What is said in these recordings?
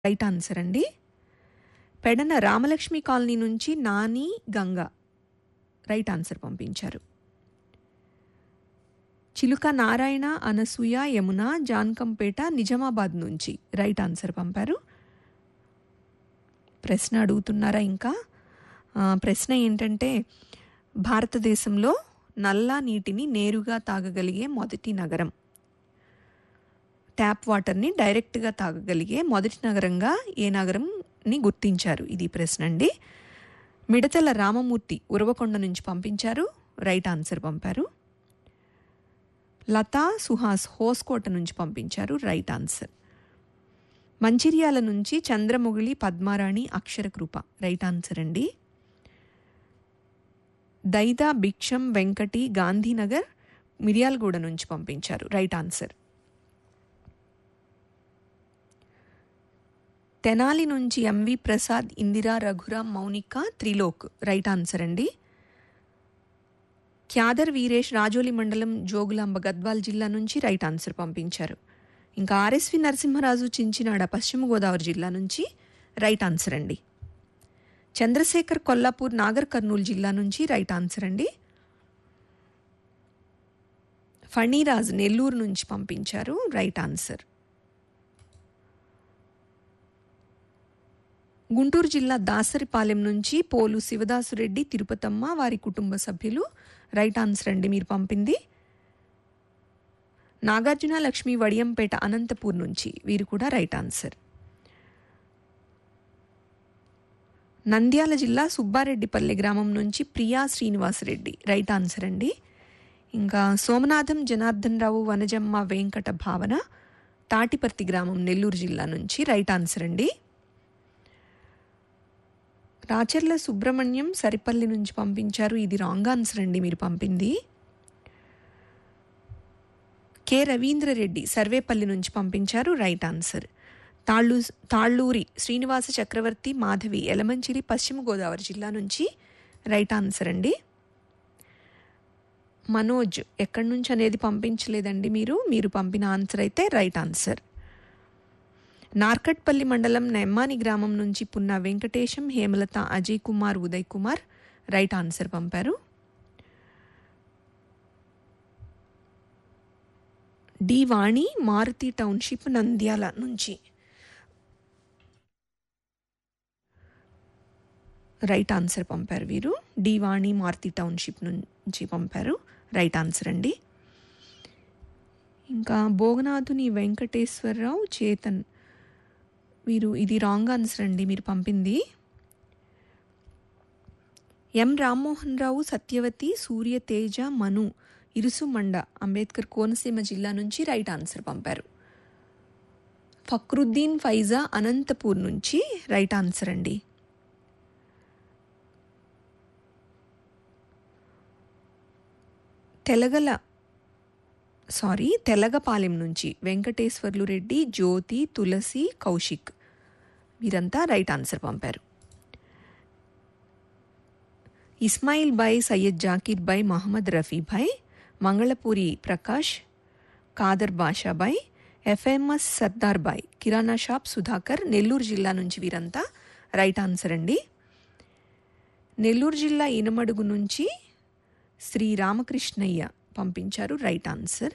right answer అండి Pedana Ramalakshmi colony నుంచి Nani Ganga right answer పంపించారు చిలుక నారాయణ అనసూయ యమున జాన్కంపేట నిజామాబాద్ నుంచి రైట్ ఆన్సర్ పంపారు ప్రశ్న అడుగుతున్నారా ఇంకా ఆ, ప్రశ్న ఏంటంటే భారతదేశంలో నల్లా నీటిని నేరుగా తాగగలిగే మొదటి నగరం ట్యాప్ వాటర్ని డైరెక్ట్గా తాగగలిగే మొదటి నగరంగా ఏ నగరంని గుర్తించారు ఇది ప్రశ్న అండి మిడతల రామమూర్తి ఉరవకొండ నుంచి పంపించారు రైట్ ఆన్సర్ పంపారు లతా సుహాస్ హోస్కోట నుంచి పంపించారు రైట్ ఆన్సర్ మంచిర్యాల నుంచి చంద్రముగిలి పద్మారాణి అక్షరకృప రైట్ ఆన్సర్ అండి దైదా భిక్షం వెంకటి గాంధీనగర్ మిర్యాలగూడ నుంచి పంపించారు రైట్ ఆన్సర్ తెనాలి నుంచి ఎంవి ప్రసాద్ ఇందిరా రఘురాం మౌనిక త్రిలోక్ రైట్ ఆన్సర్ అండి క్యాదర్ వీరేష్ రాజోలి మండలం జోగులాంబ గద్వాల్ జిల్లా నుంచి రైట్ ఆన్సర్ పంపించారు ఇంకా ఆర్ఎస్వి నరసింహరాజు చించినాడ పశ్చిమ గోదావరి జిల్లా నుంచి రైట్ ఆన్సర్ అండి చంద్రశేఖర్ కొల్లాపూర్ నాగర్ కర్నూలు జిల్లా నుంచి రైట్ ఆన్సర్ అండి ఫణీరాజ్ నెల్లూరు నుంచి పంపించారు రైట్ ఆన్సర్ గుంటూరు జిల్లా దాసరిపాలెం నుంచి పోలు శివదాసురెడ్డి తిరుపతమ్మ వారి కుటుంబ సభ్యులు రైట్ ఆన్సర్ అండి మీరు పంపింది నాగార్జున లక్ష్మి వడియంపేట అనంతపూర్ నుంచి వీరు కూడా రైట్ ఆన్సర్ నంద్యాల జిల్లా సుబ్బారెడ్డిపల్లి గ్రామం నుంచి ప్రియా శ్రీనివాసరెడ్డి రైట్ ఆన్సర్ అండి ఇంకా సోమనాథం జనార్దన్ రావు వనజమ్మ వెంకట భావన తాటిపర్తి గ్రామం నెల్లూరు జిల్లా నుంచి రైట్ ఆన్సర్ అండి రాచర్ల సుబ్రహ్మణ్యం సరిపల్లి నుంచి పంపించారు ఇది రాంగ్ ఆన్సర్ అండి మీరు పంపింది కె రవీంద్రరెడ్డి సర్వేపల్లి నుంచి పంపించారు రైట్ ఆన్సర్ తాళ్ళు తాళ్ళూరి శ్రీనివాస చక్రవర్తి మాధవి ఎలమంచిలి పశ్చిమ గోదావరి జిల్లా నుంచి రైట్ ఆన్సర్ అండి మనోజ్ ఎక్కడి నుంచి అనేది పంపించలేదండి మీరు మీరు పంపిన ఆన్సర్ అయితే రైట్ ఆన్సర్ నార్కట్పల్లి మండలం నెమ్మాని గ్రామం నుంచి పున్న వెంకటేశం హేమలత అజయ్ కుమార్ ఉదయ్ కుమార్ రైట్ ఆన్సర్ పంపారు డి వాణి మారుతి టౌన్షిప్ నంద్యాల నుంచి రైట్ ఆన్సర్ పంపారు వీరు డి వాణి మారుతి టౌన్షిప్ నుంచి పంపారు రైట్ ఆన్సర్ అండి ఇంకా భోగనాథుని వెంకటేశ్వరరావు చేతన్ వీరు ఇది రాంగ్ ఆన్సర్ అండి మీరు పంపింది ఎం రామ్మోహన్ రావు సత్యవతి సూర్య తేజ మను ఇరుసుమండ అంబేద్కర్ కోనసీమ జిల్లా నుంచి రైట్ ఆన్సర్ పంపారు ఫక్రుద్దీన్ ఫైజా అనంతపూర్ నుంచి రైట్ ఆన్సర్ అండి తెలగల సారీ తెలగపాలెం నుంచి వెంకటేశ్వర్లు రెడ్డి జ్యోతి తులసి కౌశిక్ వీరంతా రైట్ ఆన్సర్ పంపారు ఇస్మాయిల్ బాయ్ సయ్యద్ జాకీర్ బాయ్ మహమ్మద్ రఫీ భాయ్ మంగళపూరి ప్రకాష్ కాదర్ బాషాబాయ్ ఎఫ్ఎంఎస్ సర్దార్ బాయ్ కిరాణా షాప్ సుధాకర్ నెల్లూరు జిల్లా నుంచి వీరంతా రైట్ ఆన్సర్ అండి నెల్లూరు జిల్లా ఇనమడుగు నుంచి శ్రీ రామకృష్ణయ్య పంపించారు రైట్ ఆన్సర్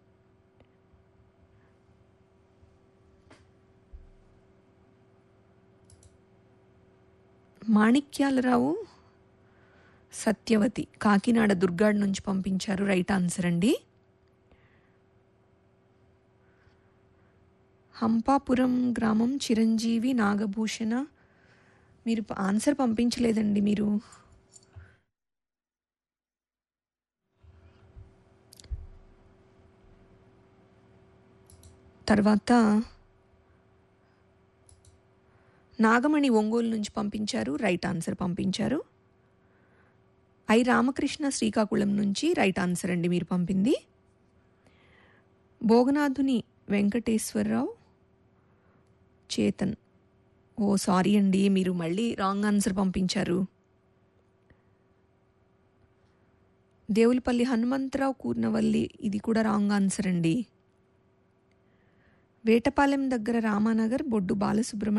మాణిక్యాలరావు సత్యవతి కాకినాడ దుర్గాడ్ నుంచి పంపించారు రైట్ ఆన్సర్ అండి హంపాపురం గ్రామం చిరంజీవి నాగభూషణ మీరు ఆన్సర్ పంపించలేదండి మీరు తర్వాత నాగమణి ఒంగోలు నుంచి పంపించారు రైట్ ఆన్సర్ పంపించారు ఐ రామకృష్ణ శ్రీకాకుళం నుంచి రైట్ ఆన్సర్ అండి మీరు పంపింది భోగనాథుని వెంకటేశ్వరరావు చేతన్ ఓ సారీ అండి మీరు మళ్ళీ రాంగ్ ఆన్సర్ పంపించారు దేవులపల్లి హనుమంతరావు కూర్నవల్లి ఇది కూడా రాంగ్ ఆన్సర్ అండి వేటపాలెం దగ్గర రామానగర్ బొడ్డు బాలసుబ్రహ్మణ్యం